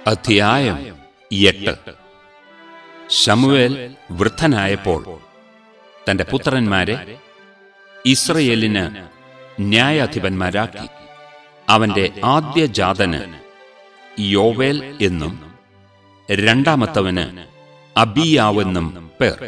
അധ്യായം എട്ട് ശമുവേൽ വൃദ്ധനായപ്പോൾ തന്റെ പുത്രന്മാരെ ഇസ്രയേലിന് ന്യായാധിപന്മാരാക്കി അവന്റെ ആദ്യ ജാതന് യോവേൽ എന്നും രണ്ടാമത്തവന് അബിയാവെന്നും പേർ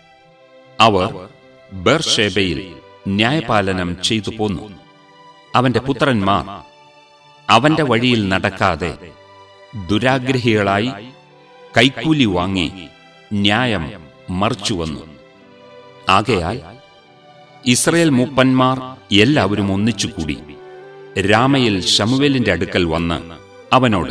അവർ ബർഷേബയിൽ ന്യായപാലനം ചെയ്തു പോന്നു അവന്റെ പുത്രന്മാർ അവന്റെ വഴിയിൽ നടക്കാതെ ദുരാഗ്രഹികളായി കൈക്കൂലി വാങ്ങി ന്യായം മറിച്ചുവന്നു ആകയാൽ ഇസ്രയേൽ മൂപ്പന്മാർ എല്ലാവരും ഒന്നിച്ചുകൂടി രാമയിൽ ശമുവേലിന്റെ അടുക്കൽ വന്ന് അവനോട്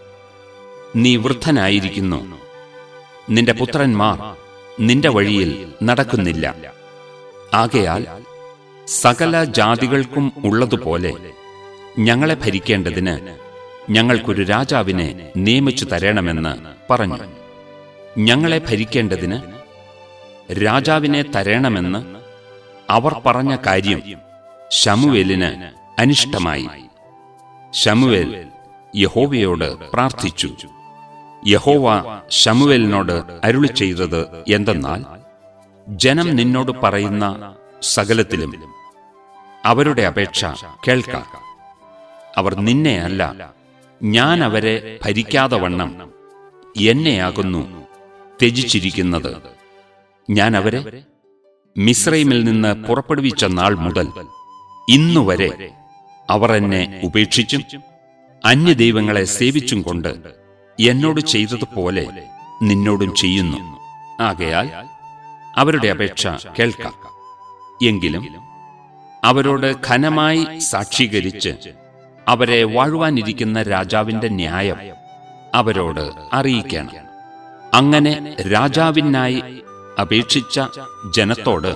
നീ വൃദ്ധനായിരിക്കുന്നു നിന്റെ പുത്രന്മാർ നിന്റെ വഴിയിൽ നടക്കുന്നില്ല ആകയാൽ സകല ജാതികൾക്കും ഉള്ളതുപോലെ ഞങ്ങളെ ഭരിക്കേണ്ടതിന് ഞങ്ങൾക്കൊരു രാജാവിനെ നിയമിച്ചു തരണമെന്ന് പറഞ്ഞു ഞങ്ങളെ ഭരിക്കേണ്ടതിന് രാജാവിനെ തരണമെന്ന് അവർ പറഞ്ഞ കാര്യം ശമുവേലിന് അനിഷ്ടമായി ശമുവേൽ യഹോവയോട് പ്രാർത്ഥിച്ചു യഹോവ ശമുവേലിനോട് അരുളി ചെയ്തത് എന്തെന്നാൽ ജനം നിന്നോട് പറയുന്ന സകലത്തിലും അവരുടെ അപേക്ഷ കേൾക്കാം അവർ നിന്നെ അല്ല ഞാൻ അവരെ ഭരിക്കാതെ വണ്ണം എന്നെയാകുന്നു ത്യജിച്ചിരിക്കുന്നത് ഞാൻ അവരെ മിശ്രൈമിൽ നിന്ന് പുറപ്പെടുവിച്ച നാൾ മുതൽ ഇന്നുവരെ അവർ എന്നെ ഉപേക്ഷിച്ചും അന്യദൈവങ്ങളെ സേവിച്ചും കൊണ്ട് എന്നോട് ചെയ്തതുപോലെ നിന്നോടും ചെയ്യുന്നു ആകയാൽ അവരുടെ അപേക്ഷ കേൾക്കാം എങ്കിലും അവരോട് ഘനമായി സാക്ഷീകരിച്ച് അവരെ വാഴുവാനിരിക്കുന്ന രാജാവിന്റെ ന്യായം അവരോട് അറിയിക്കണം അങ്ങനെ രാജാവിനായി അപേക്ഷിച്ച ജനത്തോട്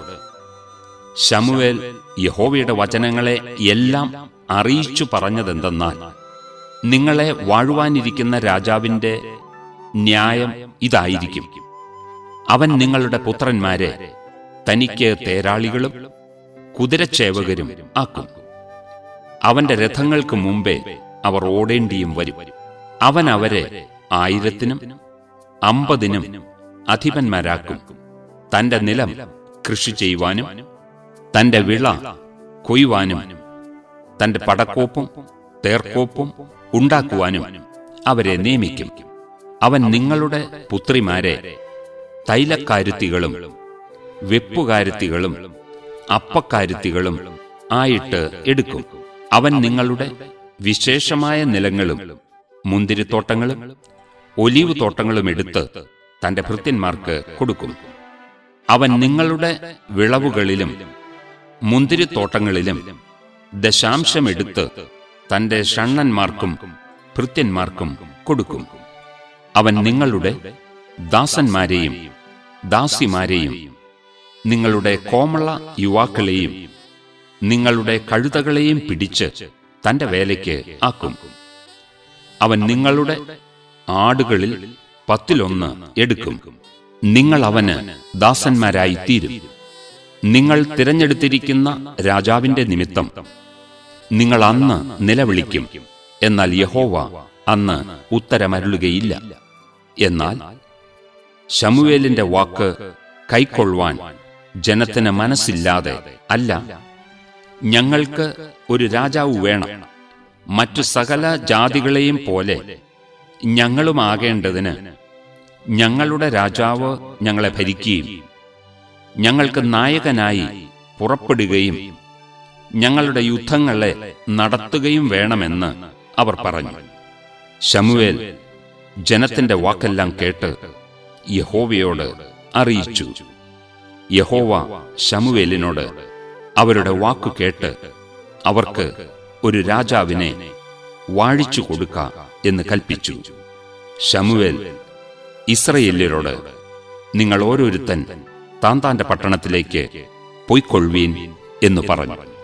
ശമുവേൽ യഹോവയുടെ വചനങ്ങളെ എല്ലാം അറിയിച്ചു പറഞ്ഞതെന്തെന്നാൽ നിങ്ങളെ വാഴുവാനിരിക്കുന്ന രാജാവിന്റെ ന്യായം ഇതായിരിക്കും അവൻ നിങ്ങളുടെ പുത്രന്മാരെ തനിക്ക് തേരാളികളും കുതിരച്ചേവകരും ആക്കും അവന്റെ രഥങ്ങൾക്ക് മുമ്പേ അവർ ഓടേണ്ടിയും വരും അവൻ അവരെ ആയിരത്തിനും അമ്പതിനും അധിപന്മാരാക്കും തന്റെ നിലം കൃഷി ചെയ്യുവാനും തന്റെ വിള കൊയ്യുവാനും തന്റെ പടക്കോപ്പും തേർക്കോപ്പും ഉണ്ടാക്കുവാനും അവരെ നിയമിക്കും അവൻ നിങ്ങളുടെ പുത്രിമാരെ തൈലക്കാരുത്തികളും വെപ്പുകാരുത്തികളും അപ്പക്കാരുത്തികളും ആയിട്ട് എടുക്കും അവൻ നിങ്ങളുടെ വിശേഷമായ നിലങ്ങളും മുന്തിരിത്തോട്ടങ്ങളും ഒലീവ് തോട്ടങ്ങളും എടുത്ത് തന്റെ ഭൃത്യന്മാർക്ക് കൊടുക്കും അവൻ നിങ്ങളുടെ വിളവുകളിലും മുന്തിരിത്തോട്ടങ്ങളിലും ദശാംശമെടുത്ത് തന്റെ ഷണ്ണന്മാർക്കും ഭൃത്യന്മാർക്കും കൊടുക്കും അവൻ നിങ്ങളുടെ ദാസന്മാരെയും ദാസിമാരെയും നിങ്ങളുടെ കോമള യുവാക്കളെയും നിങ്ങളുടെ കഴുതകളെയും പിടിച്ച് തന്റെ വേലയ്ക്ക് ആക്കും അവൻ നിങ്ങളുടെ ആടുകളിൽ പത്തിലൊന്ന് എടുക്കും നിങ്ങൾ അവന് ദാസന്മാരായി തീരും നിങ്ങൾ തിരഞ്ഞെടുത്തിരിക്കുന്ന രാജാവിന്റെ നിമിത്തം നിങ്ങൾ അന്ന് നിലവിളിക്കും എന്നാൽ യഹോവ അന്ന് ഉത്തരമരുളുകയില്ല എന്നാൽ ശമുവേലിന്റെ വാക്ക് കൈക്കൊള്ളുവാൻ ജനത്തിന് മനസ്സില്ലാതെ അല്ല ഞങ്ങൾക്ക് ഒരു രാജാവ് വേണം മറ്റു സകല ജാതികളെയും പോലെ ഞങ്ങളുമാകേണ്ടതിന് ഞങ്ങളുടെ രാജാവ് ഞങ്ങളെ ഭരിക്കുകയും ഞങ്ങൾക്ക് നായകനായി പുറപ്പെടുകയും ഞങ്ങളുടെ യുദ്ധങ്ങളെ നടത്തുകയും വേണമെന്ന് അവർ പറഞ്ഞു ശമുവേൽ ജനത്തിന്റെ വാക്കെല്ലാം കേട്ട് യഹോവയോട് അറിയിച്ചു യഹോവ ശമുവേലിനോട് അവരുടെ വാക്കു കേട്ട് അവർക്ക് ഒരു രാജാവിനെ വാഴിച്ചു കൊടുക്ക എന്ന് കൽപ്പിച്ചു ശമുവേൽ ഇസ്രയേല്യരോട് നിങ്ങൾ ഓരോരുത്തൻ താൻ താന്റെ പട്ടണത്തിലേക്ക് പൊയ്ക്കൊള്ളുവീൻ എന്ന് പറഞ്ഞു